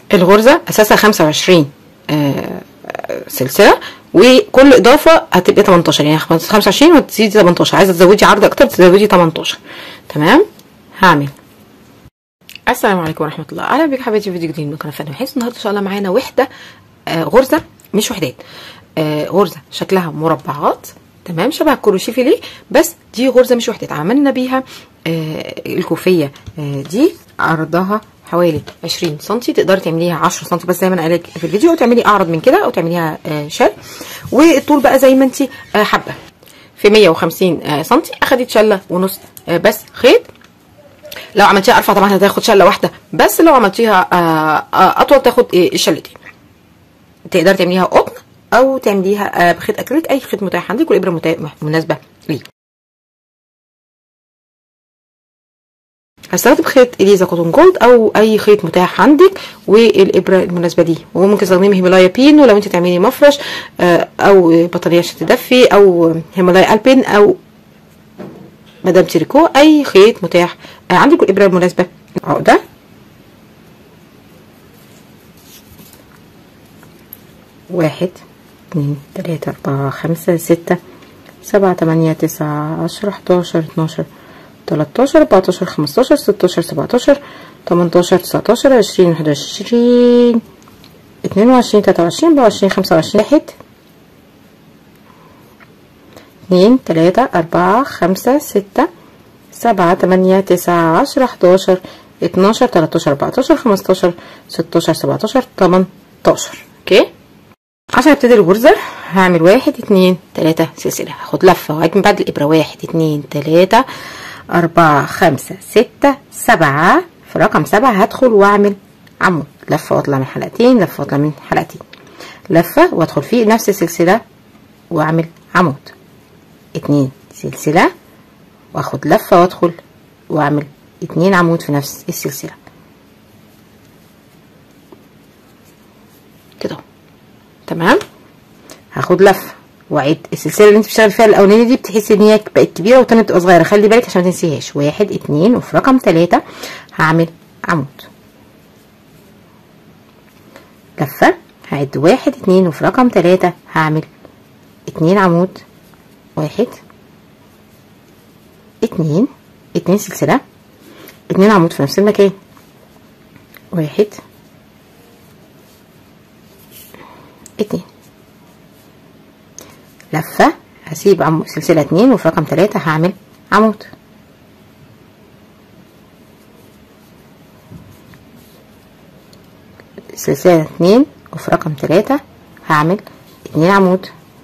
الغرزة اساسها 25 آه، سلسلة وكل اضافة هتبقى 18 يعني 25 وتزيدي 18 عايزة تزودي عرض اكتر تزودي 18 تمام هعمل السلام عليكم ورحمة الله اهلا بك حبايبي في فيديو جديد من قناة فن وحس النهارده ان شاء الله معانا وحدة آه غرزة مش وحدات آه غرزة شكلها مربعات تمام شبه الكروشيه فيليه بس دي غرزة مش وحدات عملنا بيها آه الكوفية آه دي عرضها حوالي 20 سم تقدري تعمليها 10 سم بس زي ما انا قايله في الفيديو او تعملي اعرض من كده او تعمليها آه شال والطول بقى زي ما انت آه حابه في 150 آه سم اخدت شله ونص آه بس خيط لو عملتيها ارفع طبعا هتاخد شله واحده بس لو عملتيها آه آه اطول تاخد آه الشلتين تقدري تعمليها قطن او تعمليها آه بخيط اكريليك اي خيط متاح عندك والابره مناسبه ليه هستخدم خيط اليزا كوتون جولد او اي خيط متاح عندك والابره المناسبه دي وممكن تستخدمي هيمالايا بينو لو انت تعملي مفرش او بطاريه عشان تدفي او هيمالايا البين او مدام تريكو اي خيط متاح عندك الابره المناسبه عقده واحد اتنين تلاتة أربعة خمسة ستة سبعة تمانية تسعة عشرة حداشر اتناشر تلاتاشر اربعتاشر خمستاشر ستاشر سبعتاشر تمنتاشر تسعتاشر عشرين واحد وعشرين اتنين وعشرين تلاتة وعشرين اربعة وعشرين خمسة وعشرين واحد اتنين تلاتة أربعة خمسة ستة سبعة تمانية تسعة عشرة حداشر اتناشر تلاتاشر اربعتاشر خمستاشر ستاشر سبعتاشر تمنتاشر اوكي عشان ابتدي الغرزة هعمل واحد اتنين تلاتة سلسلة هاخد لفة وهعيد من بعد الإبرة واحد اتنين تلاتة أربعة خمسة ستة سبعة في رقم سبعة هدخل وأعمل عمود لفة وأطلع من حلقتين لفة وأطلع من حلقتين لفة وأدخل فيه نفس السلسلة وأعمل عمود اتنين سلسلة وأخد لفة وأدخل وأعمل اتنين عمود في نفس السلسلة كده تمام هاخد لفة واعيد السلسله اللي انت بتشتغل فيها الاولانيه دي بتحسي ان هي بقت كبيره والتانيه بتبقى صغيره خلي بالك عشان ما تنسيهاش واحد اتنين وفي رقم تلاته هعمل عمود لفه هعد واحد اتنين وفي رقم تلاته هعمل اتنين عمود واحد اتنين اتنين سلسله اتنين عمود في نفس المكان واحد اتنين لفة هسيب عم... سلسلة اتنين وفي رقم تلاتة هعمل عمود سلسلة اتنين وفي رقم تلاتة هعمل اتنين عمود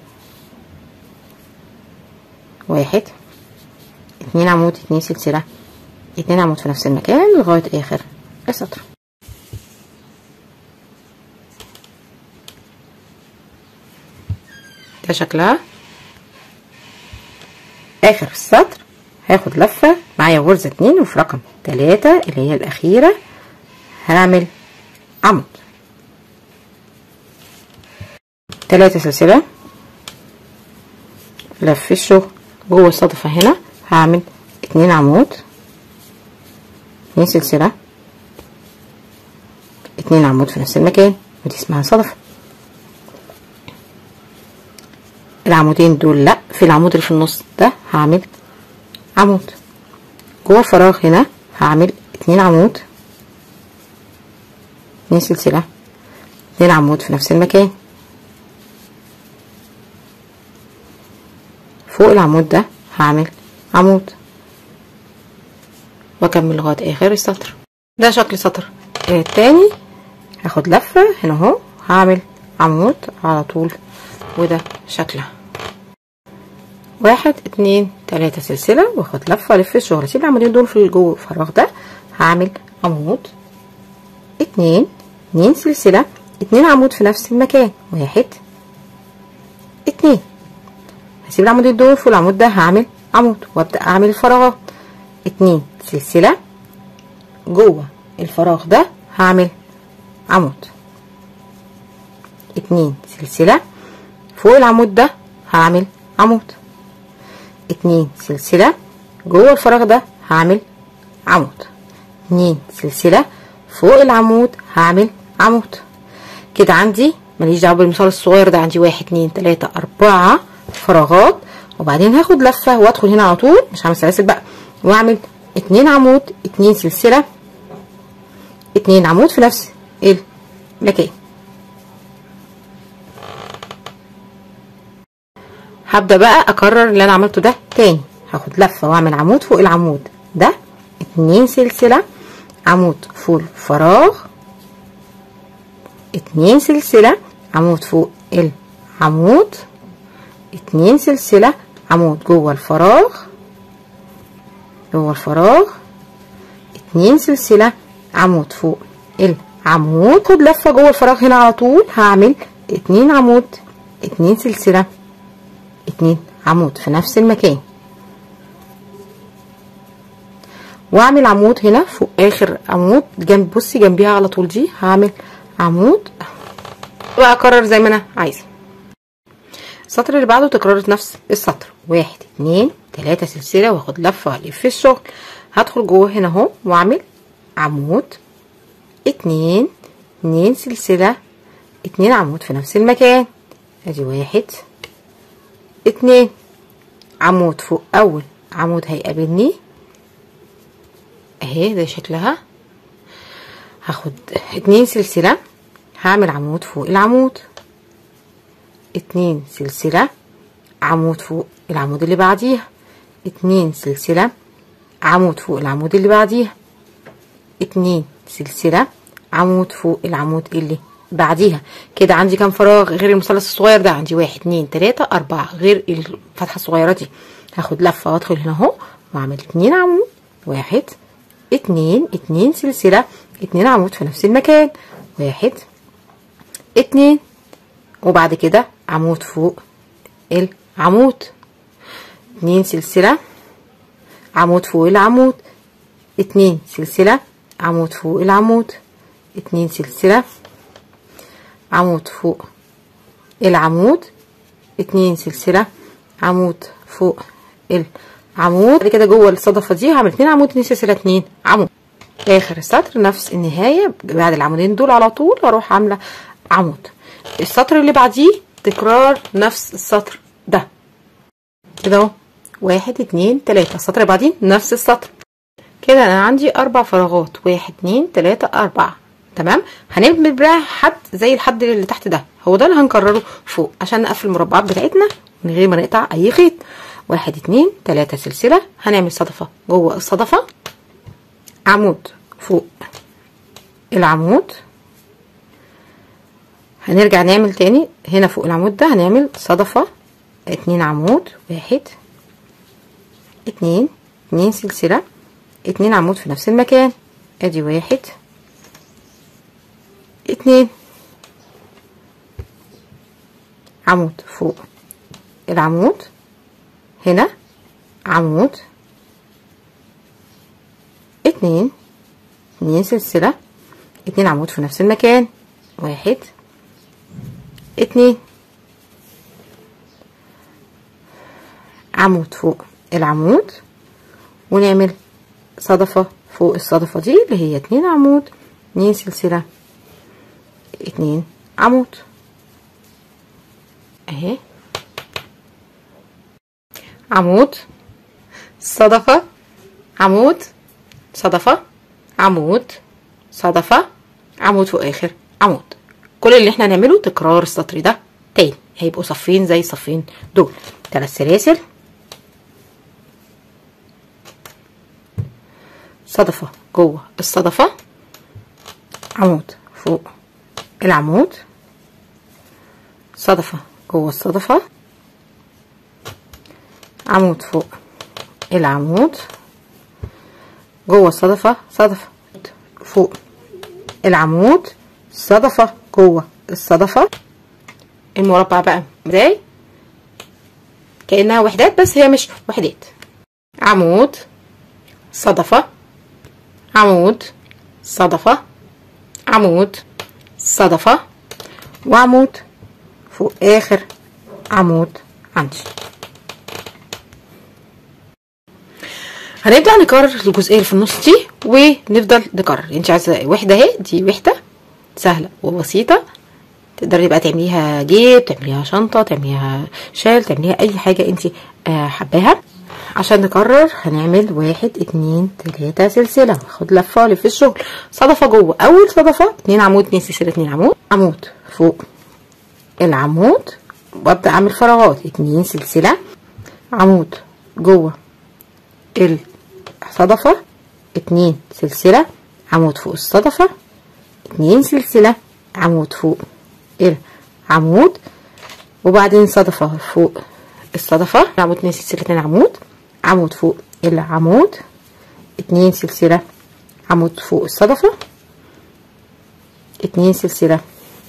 واحد اتنين عمود اتنين سلسلة اتنين عمود في نفس المكان لغاية اخر السطر ده شكلها اخر السطر هاخد لفة معايا غرزة اتنين وفي رقم تلاتة اللي هي الاخيرة هعمل عمود تلاتة سلسلة لف الشغل جوه الصدفة هنا هعمل اتنين عمود اتنين سلسلة اتنين عمود في نفس المكان ودي اسمها صدفة العمودين دول لا في العمود اللي في النص ده هعمل عمود جوه الفراغ هنا هعمل اتنين عمود اتنين سلسلة اتنين عمود في نفس المكان فوق العمود ده هعمل عمود واكمل لغايه اخر السطر ده شكل سطر التاني هاخد لفه هنا اهو هعمل عمود على طول وده شكلها واحد اتنين تلاتة سلسلة واخد لفة الف الشغل اسيب العمودين دول في جوه الفراغ ده هعمل عمود اتنين اتنين سلسلة اتنين عمود في نفس المكان واحد اتنين هسيب العمودين دول في العمود ده هعمل عمود وابدأ اعمل الفراغات اتنين سلسلة جوه الفراغ ده هعمل عمود اتنين سلسلة فوق العمود ده هعمل عمود اتنين سلسلة جوه الفراغ ده هعمل عمود اتنين سلسلة فوق العمود هعمل عمود كده عندي ماليش دعوه بالمثال الصغير ده عندي واحد اتنين تلاته اربعه فراغات وبعدين هاخد لفه وادخل هنا على طول مش هعمل سلاسل بقى واعمل اتنين عمود اتنين سلسله اتنين عمود في نفس المكان هبدا بقى اكرر اللي انا عملته ده تاني هاخد لفه واعمل عمود فوق العمود ده اتنين سلسله عمود فوق الفراغ اتنين سلسله عمود فوق العمود اتنين سلسله عمود جوه الفراغ جوه الفراغ اتنين سلسله عمود فوق العمود خد لفه جوه الفراغ هنا على طول هعمل اتنين عمود اتنين سلسله اتنين عمود في نفس المكان واعمل عمود هنا فوق اخر عمود جنب بصي جنبيها على طول دي هعمل عمود بقى اكرر زي ما انا عايزه السطر اللي بعده تكرار نفس السطر واحد اتنين تلاتة سلسلة واخد لفة والف الشغل هدخل جوه هنا اهو واعمل عمود اتنين اتنين سلسلة اتنين عمود في نفس المكان ادي واحد اتنين عمود فوق اول عمود هيقابلني اهي ده شكلها هاخد اتنين سلسلة هعمل عمود فوق العمود اتنين سلسلة عمود فوق العمود اللي بعديها اتنين سلسلة عمود فوق العمود اللي بعديها اتنين سلسلة عمود فوق العمود اللي بعديها كده عندي كام فراغ غير المثلث الصغير ده عندي واحد اتنين تلاتة اربعة غير الفتحة الصغيرة دي هاخد لفة وادخل هنا اهو واعمل اتنين عمود واحد اتنين اتنين سلسلة اتنين عمود في نفس المكان واحد اتنين وبعد كده عمود فوق العمود اتنين سلسلة عمود فوق العمود اتنين سلسلة عمود فوق العمود اتنين سلسلة عمود فوق العمود اتنين سلسلة عمود فوق العمود بعد كده جوه الصدفة دي هعمل اتنين عمود اتنين سلسلة اتنين عمود اخر السطر نفس النهاية بعد العمودين دول على طول اروح عاملة عمود السطر اللي بعديه تكرار نفس السطر ده كده اهو واحد اتنين تلاتة السطر اللي بعديه نفس السطر كده انا عندي اربع فراغات واحد اتنين تلاتة اربعة تمام هنعمل بقى حد زي الحد اللي تحت ده هو ده اللي هنكرره فوق عشان نقفل المربعات بتاعتنا من غير ما نقطع اي خيط واحد اتنين تلاتة سلسلة هنعمل صدفة جوه الصدفة عمود فوق العمود هنرجع نعمل تاني هنا فوق العمود ده هنعمل صدفة اتنين عمود واحد اتنين اتنين سلسلة اتنين عمود في نفس المكان ادي واحد اتنين عمود فوق العمود هنا عمود اتنين اتنين سلسلة اتنين عمود في نفس المكان واحد اتنين عمود فوق العمود ونعمل صدفة فوق الصدفة دي اللي هي اتنين عمود اتنين سلسلة اتنين عمود اهي عمود صدفة عمود صدفة عمود صدفة عمود فوق اخر عمود كل اللي احنا هنعمله تكرار السطر ده تاني هيبقوا صفين زي الصفين دول تلات سلاسل صدفة جوه الصدفة عمود فوق العمود صدفة جوه الصدفة عمود فوق العمود جوه الصدفة صدفة فوق العمود صدفة جوه الصدفة المربع بقى ازاي كأنها وحدات بس هي مش وحدات عمود صدفة عمود صدفة عمود صدفة وعمود فوق اخر عمود عندي هنبدأ نكرر الجزئية اللي في النص دي ونفضل نكرر انت عايزة وحدة اهي دي وحدة سهله وبسيطه تقدري بقى تعمليها جيب تعمليها شنطه تعمليها شال تعمليها اي حاجه انت آه حباها عشان نكرر هنعمل واحد اتنين تلاتة سلسلة ناخد لفة في الشغل صدفة جوه أول صدفة اتنين عمود اتنين سلسلة اتنين عمود عمود فوق العمود وابدأ أعمل فراغات اتنين سلسلة عمود جوه الصدفة اتنين سلسلة عمود فوق الصدفة اتنين سلسلة عمود فوق العمود وبعدين صدفة فوق الصدفة عمود اتنين سلسلة اتنين عمود عمود فوق العمود اتنين سلسلة عمود فوق الصدفة اتنين سلسلة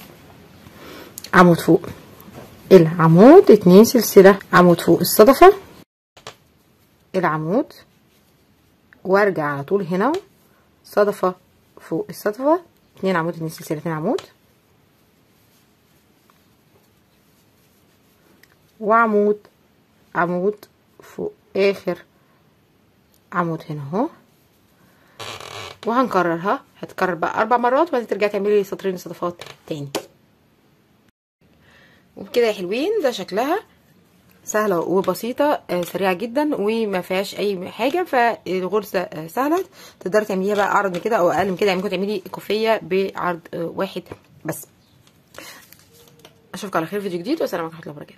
عمود فوق العمود اتنين سلسلة عمود فوق الصدفة العمود وارجع على طول هنا صدفة فوق الصدفة اتنين عمود اتنين سلسلة اتنين عمود وعمود عمود فوق اخر عمود هنا اهو وهنكررها هتكرر بقى اربع مرات وبعدين ترجعي تعملي سطرين صدفات تاني وبكده يا حلوين ده شكلها سهله وبسيطه آه سريعه جدا وما فيهاش اي حاجه فالغرزه آه سهله تقدري تعمليها بقى عرض من كده او اقل من كده يعني ممكن تعملي كوفيه بعرض آه واحد بس اشوفك على خير فيديو جديد والسلام عليكم ورحمه الله وبركاته